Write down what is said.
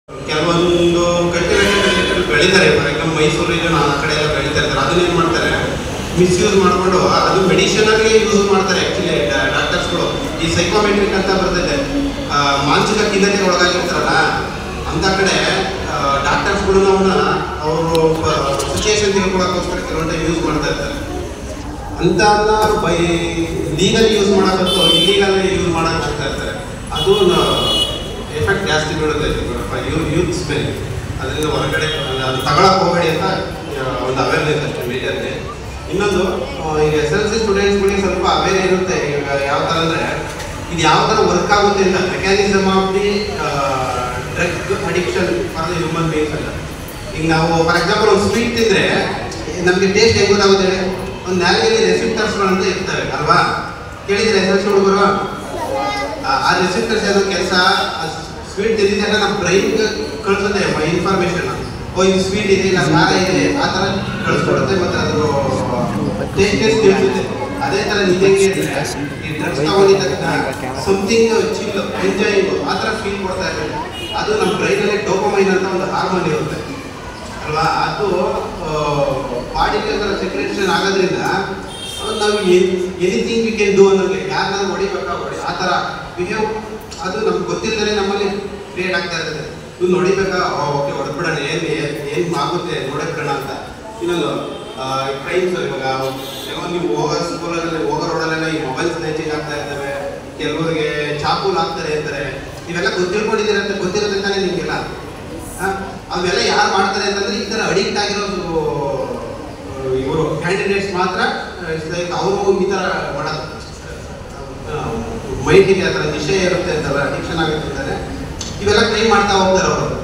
ಕೆಲವೊಂದು ಕಲ್ಟಿವೇಟರ್ ಬೆಳೀತಾರೆ for example Mysuru region ಆ ಕಡೆ ಎಲ್ಲ ಬೆಳೀತಾ ಇರ್ತಾರೆ ಅದನ್ನ ಏನು ಮಾಡ್ತಾರೆ ಮಿಸ್ಯೂಸ್ ಮಾಡಿಕೊಂಡು ಅದು ಮೆಡಿಷನ್ ಆಗಿ ಯೂಸ್ ಮಾಡ್ತಾರೆ ಆ್ಯಕ್ಚುಲಿ ಡಾಕ್ಟರ್ಸ್ಗಳು ಈ ಸೈಕೋಮೆಟ್ರಿಕ್ ಅಂತ ಬರ್ತದೆ ಆ, ಮಾನಸಿಕ ಖಿನ್ನತೆಗೆ ಒಳಗಾಗಿರ್ತಾರಲ್ಲ ಅಂತ ಕಡೆ ಡಾಕ್ಟರ್ಸ್ಗಳು ಅವನ್ನ ಅವರು ಸಿಚುಯೇಷನ್ ತಿಳ್ಕೊಳಕ್ಕೋಸ್ಕರ ಕೆಲವೊಂದು ಯೂಸ್ ಮಾಡ್ತಾ ಇರ್ತಾರೆ ಅಂತ ಬೈ ಲೀಗಲ್ ಯೂಸ್ ಮಾಡೋಕ್ಕಂತೂ ಇಲ್ಲೀಗಲ್ ಯೂಸ್ ಮಾಡಕ್ಕೆ ಹೋಗ್ತಾ ಇರ್ತಾರೆ ಅದು ಎಫೆಕ್ಟ್ ಜಾಸ್ತಿ ಬೀಳುತ್ತೆ ಯೂತ್ಸ್ ಮೇಲೆ ಅದರಿಂದ ಹೊರಗಡೆ ಅದು ತಗೊಳಕ್ ಹೋಗಬೇಡಿ ಅಂತ ಆ, ಒಂದು ಅವೇರ್ನೆಸ್ ಅಷ್ಟೇ ಮೇಜರ್ಗೆ ಇನ್ನೊಂದು ಆ, ಈಗ ಎಸ್ ಎಲ್ ಸಿ ಸ್ಟೂಡೆಂಟ್ಸ್ಗಳಿಗೆ ಸ್ವಲ್ಪ ಅವೇರ್ ಇರುತ್ತೆ ಈಗ ಯಾವ ಥರ ಅಂದರೆ ಇದು ಯಾವ ಥರ ವರ್ಕ್ ಆಗುತ್ತೆ ಅಂತ mechanism of the drug addiction for the human beings ಅಂತ ಈಗ ನಾವು ಫಾರ್ ಎಕ್ಸಾಂಪಲ್ ಒಂದು ಸ್ವೀಟ್ ತಿಂದರೆ ನಮಗೆ ಟೇಸ್ಟ್ ಹೆಂಗೆ ಗೊತ್ತಾಗುತ್ತೆ ಹೇಳಿ ಒಂದು ನ್ಯಾಲಿಯಲ್ಲಿ ರೆಸಿಪ್ಟರ್ಸ್ಗಳು ಅಂತ ಇರ್ತವೆ ಅಲ್ವಾ ಕೇಳಿದ್ರೆ ಎಸ್ ಎಲ್ ಸಿ ಹುಡುಗರು ಆ- ಆ ರೆಸಿಪ್ಟರ್ಸ್ ಏನೋ ಕೆಲಸ ಸ್ವೀಟ್ ತಿಂದಿದ್ದಾಗ ನಮ್ಮ ಬ್ರೈನ್ಗೆ ಕಳಿಸುತ್ತೆ ಇನ್ಫಾರ್ಮೇಶನ್ ಓ ಇದು ಸ್ವೀಟ್ ಇದೆ ಇಲ್ಲ ಖಾರ ಇದೆ ಆ ಥರ ಕಳಿಸ್ಕೊಡುತ್ತೆ ಮತ್ತು ಅದು ಟೇಸ್ಟ್ ಟೇಸ್ಟ್ ತಿಳಿಸುತ್ತೆ ಅದೇ ಥರ ನಿಜಂಗೆ ಈ ಡ್ರಗ್ಸ್ ತಗೊಂಡಿದ್ದ ತಕ್ಷಣ ಸಮಥಿಂಗ್ ಚಿಲ್ ಎಂಜಾಯಿಂಗ್ ಆ ಥರ ಫೀಲ್ ಕೊಡ್ತಾ ಇರುತ್ತೆ ಅದು ನಮ್ಮ ಬ್ರೈನಲ್ಲಿ ಡೋಪಮೈನ್ ಅಂತ ಒಂದು ಹಾರ್ಮೋನ್ ಇರುತ್ತೆ ಅಲ್ವಾ ಅದು ಬಾಡಿಗೆ ಒಂಥರ ಸೆಕ್ರೇಷನ್ ಆಗೋದ್ರಿಂದ ಅಹ್, ನಾವು ಎನಿಥಿಂಗ್ ವಿ ಕ್ಯಾನ್ ಡೂ ಅನ್ನೋದು ಯಾರನ್ನ ಹೊಡಿಬೇಕಾ ಹೊಡಿ ಆ ಥರ ಬಿಹೇವ್ ಅದು ನಮ್ಗೆ ಗೊತ್ತಿಲ್ಲದೇ ನಮ್ಮಲ್ಲಿ ಕ್ರಿಯೇಟ್ ಆಗ್ತಾ ಇರ್ತದೆ ಇವ್ನು ನೋಡಿಬೇಕಾ ಓಕೆ ಹೊಡೆದ್ಬಿಡೋಣ ಏನು ಏನು ಆಗುತ್ತೆ ನೋಡಬಿಡೋಣ ಅಂತ ಇನ್ನೊಂದು ಟ್ರೈನ್ಸ್ ಇವಾಗ ಕೆಲವೊಂದು ನೀವು ಹೋಗೋ ಸ್ಕೂಲಲ್ಲಿ ಹೋಗೋ ರೋಡಲ್ಲೆಲ್ಲ ಈ ಮೊಬೈಲ್ ಸ್ನೇಚಿಂಗ್ ಆಗ್ತಾ ಇರ್ತವೆ ಕೆಲವರಿಗೆ ಚಾಕುಲ್ ಆಗ್ತಾರೆ ಅಂತಾರೆ ಇವೆಲ್ಲ ಗೊತ್ತಿಳ್ಕೊಂಡಿದ್ದೀರ ಅಂತ ಗೊತ್ತಿರುತ್ತೆ ತಾನೇ ನಿಮಗೆಲ್ಲ ಆ, ಅವೆಲ್ಲ ಯಾರು ಮಾಡ್ತಾರೆ ಅಂತಂದ್ರೆ ಈ ಥರ ಅಡಿಕ್ಟ್ ಆಗಿರೋದು ಇವರು ಕ್ಯಾಂಡಿಡೇಟ್ಸ್ ಮಾತ್ರ ಅವರು ಈ ಥರ ಮಾಡೋದು ಮೈಂಡಿಗೆ ಆ ಥರ ನಿಶೆ ಇರುತ್ತೆ ಅಂತಲ್ಲ ಅಡಿಕ್ಷನ್ ಆಗುತ್ತೆ ಅಂತಾರೆ ಇವೆಲ್ಲ ಟ್ರೈ ಮಾಡ್ತಾ ಹೋಗ್ತಾರೆ ಅವರು